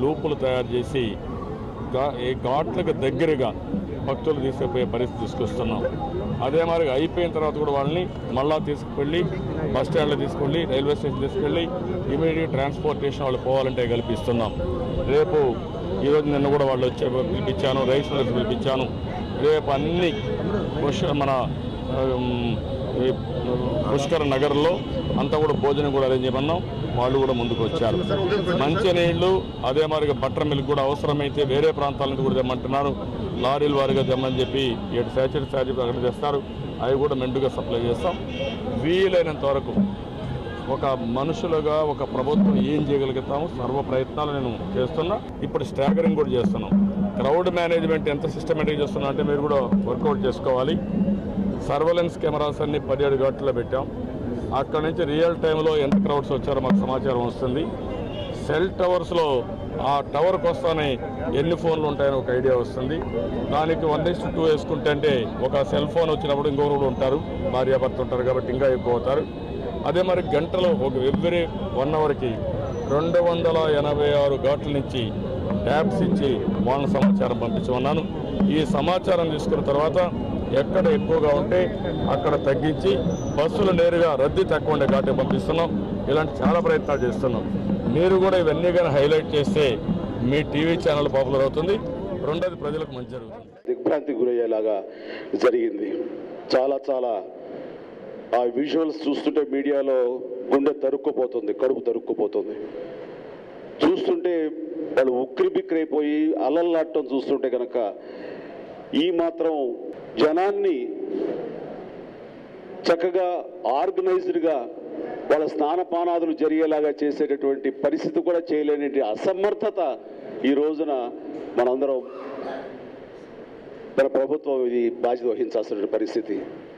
లూపులు తయారు చేసి గా ఈ ఘాట్లకు దగ్గరగా భక్తులు తీసుకుపోయే పరిస్థితి తీసుకొస్తున్నాం అదే మరి అయిపోయిన తర్వాత కూడా వాళ్ళని మళ్ళా తీసుకువెళ్ళి బస్ స్టాండ్లో తీసుకెళ్ళి రైల్వే స్టేషన్ తీసుకెళ్ళి ఇమీడియట్ ట్రాన్స్పోర్టేషన్ వాళ్ళు పోవాలంటే కల్పిస్తున్నాం రేపు ఈరోజు నిన్న కూడా వాళ్ళు వచ్చే పిలిపించాను రైస్ మిల్స్ పిలిపించాను రేపు అన్ని పుష్క మన ఉమ్, ఈ పుష్కర నగర్లో అంతా కూడా భోజనం కూడా అరేంజ్ చేయమన్నాం వాళ్ళు కూడా ముందుకు వచ్చారు మంచినీళ్ళు అదే మాదిరిగా బట్టర్ మిల్క్ కూడా అవసరమైతే వేరే ప్రాంతాల నుంచి కూడా తెమ్మంటున్నారు లారీల వారిగా తెమ్మని చెప్పి ఏడు శాచరీ ఛార్జీ అక్కడ తెస్తారు అవి కూడా మెండుగా సప్లై చేస్తాం వీలైనంత వరకు ఒక మనుషులుగా ఒక ప్రభుత్వం ఏం చేయగలుగుతామో సర్వ ప్రయత్నాలు నేను చేస్తున్నా ఇప్పుడు స్టాగరింగ్ కూడా చేస్తున్నాం క్రౌడ్ మేనేజ్మెంట్ ఎంత సిస్టమేటిక్ చేస్తున్నా అంటే మీరు కూడా వర్కౌట్ చేసుకోవాలి సర్వలెన్స్ కెమెరాస్ అన్ని పదిహేడు గంటల్లో పెట్టాం అక్కడ నుంచి రియల్ టైంలో ఎంత క్రౌడ్స్ వచ్చారో మాకు సమాచారం వస్తుంది సెల్ టవర్స్లో ఆ టవర్కి వస్తానే ఎన్ని ఫోన్లు ఉంటాయని ఒక ఐడియా వస్తుంది దానికి వన్ డేస్ టూ వేసుకుంటే అంటే ఒక సెల్ ఫోన్ వచ్చినప్పుడు ఇంకొకరు కూడా ఉంటారు భార్యాభర్త ఉంటారు కాబట్టి ఇంకా ఎక్కువ అవుతారు అదే మరి గంటలో ఒక ఎవ్రీ వన్ అవర్కి రెండు వందల ఎనభై ఆరు ఘాట్ల నుంచి ట్యాబ్స్ ఇచ్చి వాళ్ళ సమాచారం పంపించమన్నాను ఈ సమాచారం తీసుకున్న తర్వాత ఎక్కడ ఎక్కువగా ఉంటే అక్కడ తగ్గించి బస్సులు నేరుగా రద్దీ తక్కువ ఉండే ఘాటే పంపిస్తున్నాం ఇలాంటి చాలా ప్రయత్నాలు చేస్తున్నాం మీరు కూడా ఇవన్నీ కానీ హైలైట్ చేస్తే మీ టీవీ ఛానల్ పాపులర్ అవుతుంది రెండోది ప్రజలకు మంచి జరుగుతుంది దిగ్భ్రాంతి గురయ్యేలాగా జరిగింది చాలా చాలా ఆ విజువల్స్ చూస్తుంటే మీడియాలో గుండె తరుక్కుపోతుంది కడుపు తరుక్కుపోతుంది చూస్తుంటే వాళ్ళు ఉక్కిరి బిక్కిరైపోయి అలల్లాడటం చూస్తుంటే కనుక ఈ మాత్రం జనాన్ని చక్కగా ఆర్గనైజ్డ్గా వాళ్ళ స్నానపానాదులు జరిగేలాగా చేసేటటువంటి పరిస్థితి కూడా చేయలేని అసమర్థత ఈ రోజున మనందరం మన ప్రభుత్వం ఇది బాధ్యత వహించాల్సిన పరిస్థితి